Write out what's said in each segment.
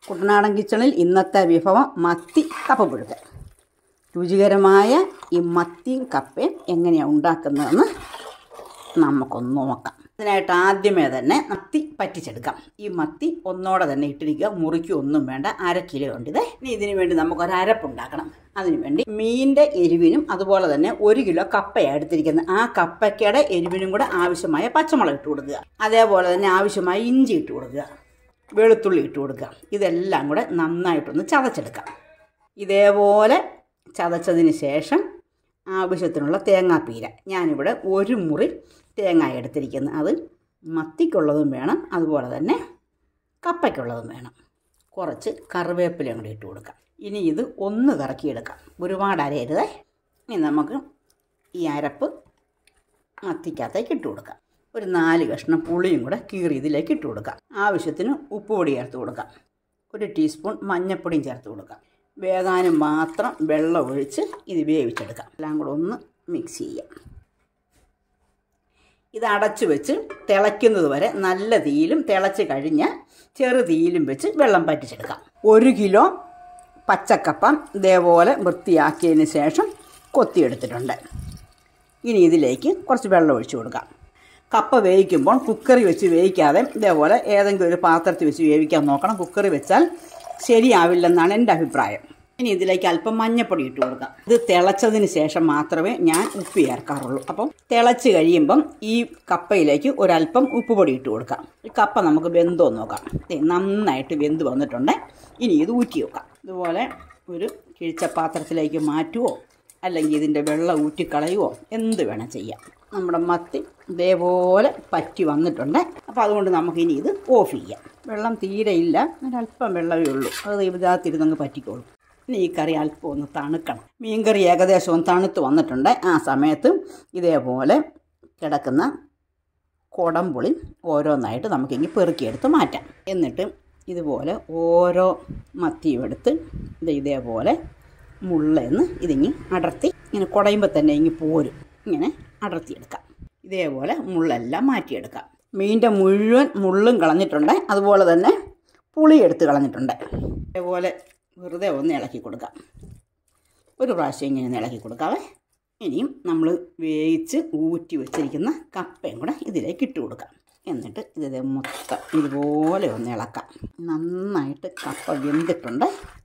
കുട്ടനാടൻ കിച്ചണിൽ ഇന്നത്തെ വിഭവം മത്തി കപ്പ പുഴുക്ക് രുചികരമായ ഈ മത്തിയും കപ്പയും എങ്ങനെയാണ് ഉണ്ടാക്കുന്നതെന്ന് നമുക്കൊന്ന് നോക്കാം ഇതിനായിട്ട് ആദ്യമേ തന്നെ മത്തി പറ്റിച്ചെടുക്കാം ഈ മത്തി ഒന്നോടെ തന്നെ ഇട്ടിരിക്കുക മുറിക്കുക ഒന്നും വേണ്ട അര കിലോ ഉണ്ട് ഇത് ഇനി ഇതിനു വേണ്ടി നമുക്കൊരു അരപ്പുണ്ടാക്കണം അതിനു വേണ്ടി മീനിൻ്റെ എരിവിനും അതുപോലെ തന്നെ ഒരു കിലോ കപ്പയാണ് എടുത്തിരിക്കുന്നത് ആ കപ്പയ്ക്കയുടെ എരിവിനും കൂടെ ആവശ്യമായ പച്ചമുളക് ഇട്ട് കൊടുക്കുക അതേപോലെ തന്നെ ആവശ്യമായ ഇഞ്ചി ഇട്ട് കൊടുക്കുക വെളുത്തുള്ളി ഇട്ട് കൊടുക്കുക ഇതെല്ലാം കൂടെ നന്നായിട്ടൊന്ന് ചതച്ചെടുക്കാം ഇതേപോലെ ചതച്ചതിന് ശേഷം ആവശ്യത്തിനുള്ള തേങ്ങാപ്പീര ഞാനിവിടെ ഒരു മുറി തേങ്ങ എടുത്തിരിക്കുന്നത് അത് മത്തിക്കുള്ളതും വേണം അതുപോലെ തന്നെ കപ്പയ്ക്കുള്ളതും വേണം കുറച്ച് കറിവേപ്പിലയും കൂടി ഇട്ട് കൊടുക്കാം ഇനി ഇത് ഒന്ന് കറക്കിയെടുക്കാം ഒരുപാട് അരയരുതേ ഇനി നമുക്ക് ഈ അരപ്പ് മത്തിക്കകത്തേക്ക് ഇട്ട് കൊടുക്കാം ഒരു നാല് കഷ്ണം പുളിയും കൂടെ കീറി ഇതിലേക്ക് ഇട്ട് കൊടുക്കാം ആവശ്യത്തിന് ഉപ്പ് പൊടി ചേർത്ത് കൊടുക്കാം ഒരു ടീസ്പൂൺ മഞ്ഞൾപ്പൊടിയും ചേർത്ത് കൊടുക്കാം വേകാനും മാത്രം വെള്ളം ഒഴിച്ച് ഇത് വേവിച്ചെടുക്കാം എല്ലാം കൂടെ ഒന്ന് മിക്സ് ചെയ്യാം ഇത് അടച്ചു വെച്ച് തിളയ്ക്കുന്നത് വരെ നല്ല തീയിലും തിളച്ച് കഴിഞ്ഞ് ചെറു തീയിലും വെച്ച് വെള്ളം പറ്റിച്ചെടുക്കാം ഒരു കിലോ പച്ചക്കപ്പം ഇതേപോലെ വൃത്തിയാക്കിയതിന് ശേഷം കൊത്തിയെടുത്തിട്ടുണ്ട് ഇനി ഇതിലേക്ക് കുറച്ച് വെള്ളം ഒഴിച്ചു കൊടുക്കാം കപ്പ വേവിക്കുമ്പോൾ കുക്കറി വെച്ച് വേവിക്കാതെ ഇതേപോലെ ഏതെങ്കിലും ഒരു പാത്രത്തിൽ വെച്ച് വേവിക്കാൻ നോക്കണം കുക്കറി വെച്ചാൽ ശരിയാവില്ലെന്നാണ് എൻ്റെ അഭിപ്രായം ഇനി ഇതിലേക്ക് അല്പം മഞ്ഞപ്പൊടി ഇട്ട് കൊടുക്കാം ഇത് തിളച്ചതിന് ശേഷം മാത്രമേ ഞാൻ ഉപ്പ് ചേർക്കാറുള്ളൂ അപ്പം തിളച്ച് കഴിയുമ്പം ഈ കപ്പയിലേക്ക് ഒരല്പം ഉപ്പ് പൊടി ഇട്ട് കൊടുക്കാം ഈ കപ്പ നമുക്ക് വെന്തോ നോക്കാം ദേ നന്നായിട്ട് വെന്ത് വന്നിട്ടുണ്ട് ഇനി ഇത് ഊറ്റി വെക്കാം ഇതുപോലെ ഒരു കിഴിച്ച പാത്രത്തിലേക്ക് മാറ്റുവോ അല്ലെങ്കിൽ ഇതിൻ്റെ വെള്ളം ഊറ്റിക്കളയുവോ എന്ത് വേണം ചെയ്യാം നമ്മുടെ മത്തി ഇതേപോലെ പറ്റി വന്നിട്ടുണ്ട് അപ്പോൾ അതുകൊണ്ട് നമുക്കിനി ഇത് ഓഫ് ചെയ്യാം വെള്ളം തീരെ ഇല്ല ഒരല്പം വെള്ളമേ ഉള്ളൂ അത് ഇതിനകത്തിരുന്നങ്ങ് പറ്റിക്കോളും ഇനി ഈ കറി അല്പം ഒന്ന് തണുക്കണം മീൻകറി ഏകദേശം ഒന്ന് തണുത്ത് വന്നിട്ടുണ്ട് ആ സമയത്ത് ഇതേപോലെ കിടക്കുന്ന കുടംപുളി ഓരോന്നായിട്ട് നമുക്കിങ്ങ് പെറുക്കിയെടുത്ത് മാറ്റാം എന്നിട്ട് ഇതുപോലെ ഓരോ മത്തിയും എടുത്ത് ഇത് ഇതേപോലെ മുള്ളെന്ന് ഇതിങ്ങി അടർത്തി ഇങ്ങനെ കുടയുമ്പോൾ തന്നെ ഇങ്ങ് പോരും ഇങ്ങനെ അടർത്തിയെടുക്കാം ഇതേപോലെ മുള്ളെല്ലാം മാറ്റിയെടുക്കാം മീനിൻ്റെ മുഴുവൻ മുള്ളും കളഞ്ഞിട്ടുണ്ട് അതുപോലെ തന്നെ പുളി എടുത്ത് കളഞ്ഞിട്ടുണ്ട് അതേപോലെ വെറുതെ ഒന്ന് ഇളക്കി കൊടുക്കാം ഒരു പ്രാവശ്യം ഇങ്ങനെ ഇളക്കി കൊടുക്കാവേ ഇനിയും നമ്മൾ വേവിച്ച് ഊറ്റി വെച്ചിരിക്കുന്ന കപ്പയും കൂടെ ഇതിലേക്ക് ഇട്ട് കൊടുക്കാം എന്നിട്ട് ഇത് മൊത്തം ഇതുപോലെ ഒന്ന് ഇളക്കാം നന്നായിട്ട് കപ്പ വെന്തിട്ടുണ്ട്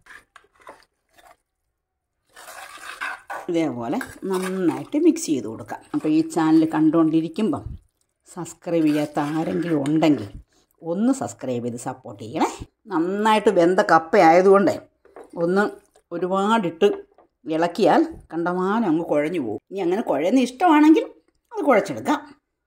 ഇതേപോലെ നന്നായിട്ട് മിക്സ് ചെയ്ത് കൊടുക്കാം അപ്പോൾ ഈ ചാനൽ കണ്ടുകൊണ്ടിരിക്കുമ്പം സബ്സ്ക്രൈബ് ചെയ്യാത്ത ആരെങ്കിലും ഉണ്ടെങ്കിൽ ഒന്ന് സബ്സ്ക്രൈബ് ചെയ്ത് സപ്പോർട്ട് ചെയ്യണേ നന്നായിട്ട് വെന്ത കപ്പ ആയതുകൊണ്ട് ഒന്ന് ഒരുപാടിട്ട് ഇളക്കിയാൽ കണ്ടമാനം അങ്ങ് കുഴഞ്ഞു പോകും ഇനി അങ്ങനെ കുഴയുന്ന ഇഷ്ടമാണെങ്കിൽ അത് കുഴച്ചെടുക്കാം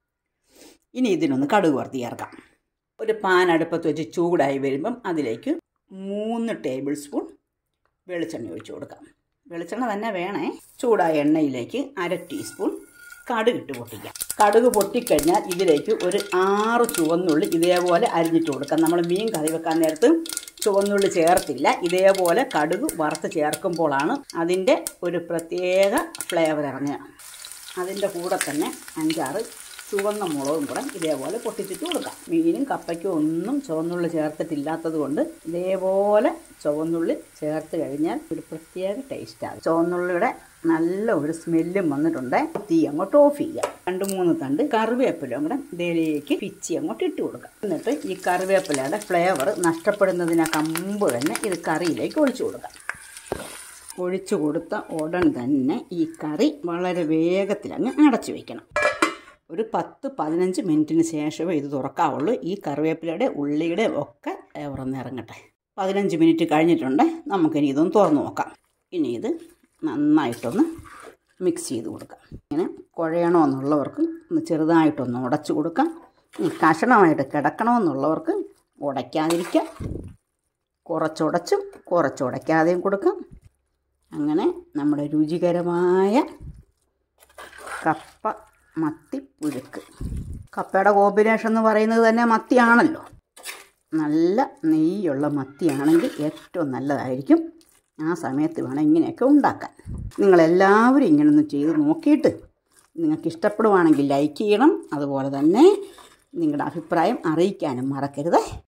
ഇനി ഇതിനൊന്ന് കടുക് വറുത്തി ചേർക്കാം ഒരു പാൻ അടുപ്പത്ത് വെച്ച് ചൂടായി വരുമ്പം അതിലേക്ക് മൂന്ന് ടേബിൾ സ്പൂൺ വെളിച്ചെണ്ണ ഒഴിച്ചു കൊടുക്കാം വെളിച്ചെണ്ണ തന്നെ വേണേ ചൂടായ എണ്ണയിലേക്ക് അര ടീസ്പൂൺ കടുക് ഇട്ട് പൊട്ടിക്കാം കടുക് പൊട്ടിക്കഴിഞ്ഞാൽ ഇതിലേക്ക് ഒരു ആറ് ചുവന്നുള്ളി ഇതേപോലെ അരിഞ്ഞിട്ട് കൊടുക്കാം നമ്മൾ മീൻ കറി വെക്കാൻ നേരത്ത് ചുവന്നുള്ളി ചേർത്തില്ല ഇതേപോലെ കടുക് വറുത്ത് ചേർക്കുമ്പോഴാണ് അതിൻ്റെ ഒരു പ്രത്യേക ഫ്ലേവർ ഇറങ്ങുക അതിൻ്റെ കൂടെ തന്നെ അഞ്ചാറ് ചുവന്ന മുളകും കൂടെ ഇതേപോലെ പൊട്ടിച്ചിട്ട് കൊടുക്കാം മീനും കപ്പയ്ക്കും ഒന്നും ചുവന്നുള്ളി ചേർത്തിട്ടില്ലാത്തത് കൊണ്ട് ഇതേപോലെ ചുവന്നുള്ളി ചേർത്ത് കഴിഞ്ഞാൽ ഒരു പ്രത്യേക ടേസ്റ്റാണ് ചുവന്നുള്ളിയുടെ നല്ല ഒരു സ്മെല്ലും വന്നിട്ടുണ്ട് തീ അങ്ങോട്ട് ഓഫ് ചെയ്യാം രണ്ട് മൂന്ന് തണ്ട് കറിവേപ്പിലയും കൂടെ ഇതിലേക്ക് പിച്ചി അങ്ങോട്ട് ഇട്ട് കൊടുക്കാം എന്നിട്ട് ഈ കറിവേപ്പിലയുടെ ഫ്ലേവർ നഷ്ടപ്പെടുന്നതിനൊക്കെ മുമ്പ് തന്നെ ഇത് കറിയിലേക്ക് ഒഴിച്ചു കൊടുക്കാം ഒഴിച്ചു കൊടുത്ത ഉടൻ തന്നെ ഈ കറി വളരെ വേഗത്തിൽ അങ്ങ് അടച്ചു വയ്ക്കണം ഒരു പത്ത് പതിനഞ്ച് മിനിറ്റിന് ശേഷമേ ഇത് തുറക്കാവുള്ളൂ ഈ കറിവേപ്പിലയുടെ ഉള്ളിയുടെ ഒക്കെ ഫ്ലേവറൊന്ന് ഇറങ്ങട്ടെ പതിനഞ്ച് മിനിറ്റ് കഴിഞ്ഞിട്ടുണ്ട് നമുക്കിനി ഇതൊന്ന് തുറന്നു നോക്കാം ഇനി ഇത് നന്നായിട്ടൊന്ന് മിക്സ് ചെയ്ത് കൊടുക്കാം ഇങ്ങനെ കുഴയണമെന്നുള്ളവർക്ക് ഒന്ന് ചെറുതായിട്ടൊന്ന് ഉടച്ചു കൊടുക്കാം ഈ കഷണമായിട്ട് കിടക്കണമെന്നുള്ളവർക്ക് ഉടയ്ക്കാതിരിക്കാം കുറച്ചുടച്ചും കുറച്ചുടയ്ക്കാതെയും കൊടുക്കാം അങ്ങനെ നമ്മുടെ രുചികരമായ കപ്പ മത്തി പുഴുക്ക് കപ്പയുടെ കോമ്പിനേഷൻ എന്ന് പറയുന്നത് തന്നെ മത്തിയാണല്ലോ നല്ല നെയ്യുള്ള മത്തിയാണെങ്കിൽ ഏറ്റവും നല്ലതായിരിക്കും ആ സമയത്ത് വേണം ഇങ്ങനെയൊക്കെ ഉണ്ടാക്കാൻ നിങ്ങളെല്ലാവരും ഇങ്ങനൊന്ന് ചെയ്ത് നോക്കിയിട്ട് നിങ്ങൾക്ക് ഇഷ്ടപ്പെടുവാണെങ്കിൽ ലൈക്ക് ചെയ്യണം അതുപോലെ തന്നെ നിങ്ങളുടെ അഭിപ്രായം അറിയിക്കാനും മറക്കരുത്